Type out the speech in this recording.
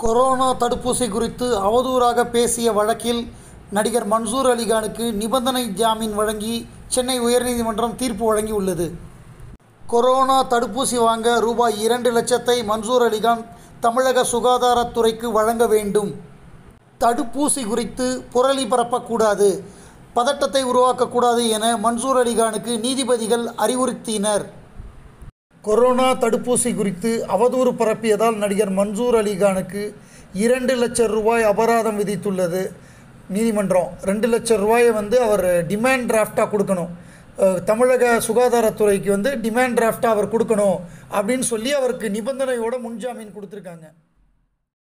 corona தடுப்பூசி குறித்து அவதூறாக பேசிய வழக்கில் நடிகர் மன்சூர் அலிகானுக்கு நிபந்தனை ஜாமீன் வழங்கி சென்னை உயர்நீதிமன்றம் தீர்ப்பு வழங்கியுள்ளது கொரோனா தடுப்பூசி வாங்க ரூபாய் இரண்டு லட்சத்தை மன்சூர் அலிகான் தமிழக சுகாதாரத்துறைக்கு வழங்க வேண்டும் தடுப்பூசி குறித்து புரளி பரப்பக்கூடாது பதட்டத்தை உருவாக்கக்கூடாது என மன்சூர் அலிகானுக்கு நீதிபதிகள் அறிவுறுத்தினர் கொரோனா தடுப்பூசி குறித்து அவதூறு பரப்பியதால் நடிகர் மன்சூர் அலிகானுக்கு இரண்டு லட்சம் ரூபாய் அபராதம் விதித்துள்ளது நீதிமன்றம் ரெண்டு லட்சம் ரூபாயை வந்து அவர் டிமாண்ட் டிராஃப்டாக கொடுக்கணும் அஹ், தமிழக சுகாதாரத்துறைக்கு வந்து டிமாண்ட் டிராஃப்டாக அவர் கொடுக்கணும் அப்படின்னு சொல்லி அவருக்கு நிபந்தனையோட முன்ஜாமீன் கொடுத்துருக்காங்க